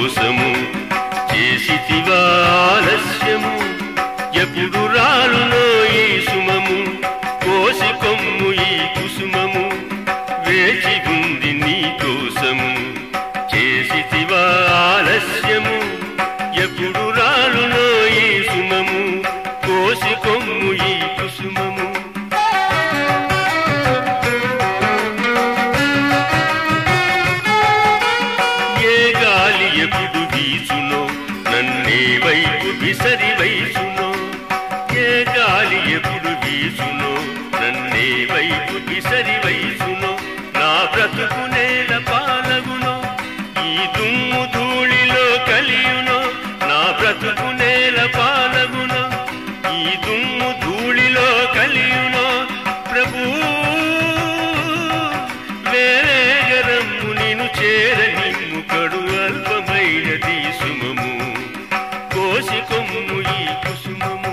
కోసము చేసితివా ఆలస్యము ఎప్పుడు రాలునో ఈ సుమము కోసి కొమ్ము ఈ కుసుమము వేచి ఉంది నీ కోసము చేసితివా ఆలస్యము ఎప్పుడు రాలునో ఈ సుమము కోసి కొమ్ము ఈ కుసుమము ఏ గాలి ఎప్పుడు వీచునో నన్నే వైపు విసరి వైసునో ఏ గాలి ఎప్పుడు వీచునో నన్నే వైపు విసరి వైసునో నా బ్రతుకు నేల పాలగునో ఈ దుమ్ము ధూళిలో కలియునో నా బ్రతుకు నేల పాలగునో ఈ దుమ్ము ధూళిలో కలియునో ప్రభూ వేగరమ్ము నిను చేరనిమ్ము కడు అల్పమైనది సుమము కోసి కొమ్ము ఈ కుసుమము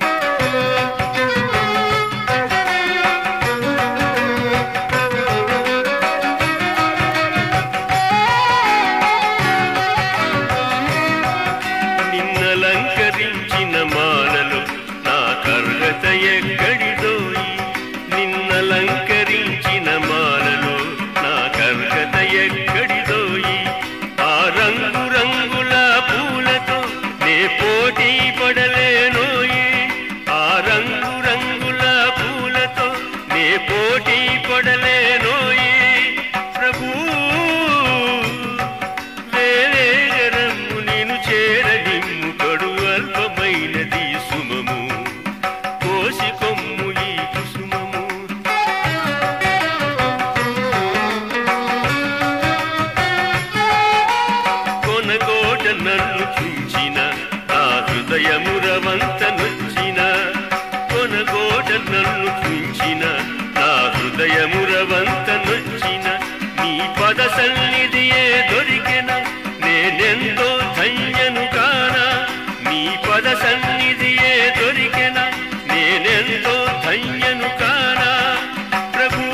నిన్నలంకరించిన మాలలో నా కర్గత ఎక్కడిదోయి నిన్నలంకరించిన మాలలో నా కర్గత ఎక్కడిదోయి ఆ రంగు రంగుల పూలతో నే పోటీ పడలేనోయి ఆ రంగు రంగుల పూలతో నే పోటీ పడలేనోయి ప్రభూ వేరేగరమ్ము నేను చేరనిమ్ము కడు అల్పమైనది సుమము కోసి కొమ్ము ఈ కుసుమము కొనగోట నన్ను చుంచిన నా హృదయమురవంత నొచ్చిన కొనగోట నన్ను చుంచిన నా హృదయమురవంత నొచ్చిన నీ పద సన్నిధియే దొరికెన నేనెంతో ధన్యను కానా నీ పద సన్నిధియే దొరికెన నేనెంతో ధన్యను కానా ప్రభూ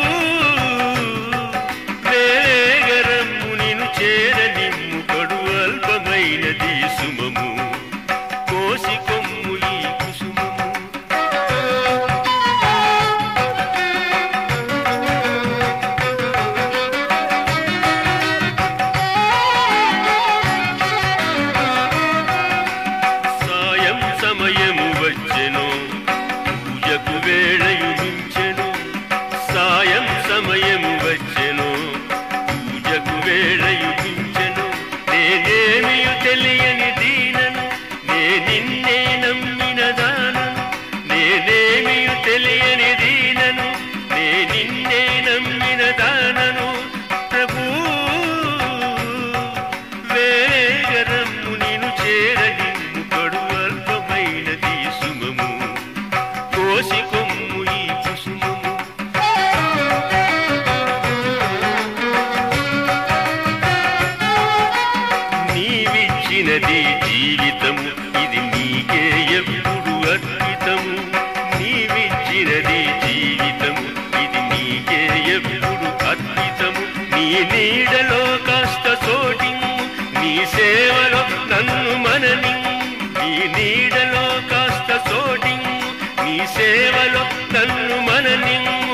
వేగరమ్ము నిను చేరనిమ్ము కడు అల్పమైనది సుమము కోసి కొమ్ము ఈ కుసుమము సాయం సమయము వచ్చెను పూజకు వేళయు మించెను సాయం సమయము వచ్చెను పూజకు వేళయు మించెను నేనేమియు తెలియని దీనను నే నిన్నే నమ్మిన దానను నేనేమియు తెలియని దీనను నే నిన్నే నమ్మిన దానను ప్రభూ వేగరమ్ము నిను చేరనిమ్ము కడు అల్పమైనది సుమము కోసి కొమ్ము ఈ కుసుమము నీవిచ్చినది జీవితము ఇది నీకే ఎప్పుడు అర్పితము నీవిచ్చినది జీవితము ఇది నీకే ఎప్పుడు అర్పితము నీ నీడలో కాస్త చోటింగు నీ సేవలో నన్ను మనని నీ నీడలో కాస్త చోటింగు నీ సేవలో నన్ను మననింగు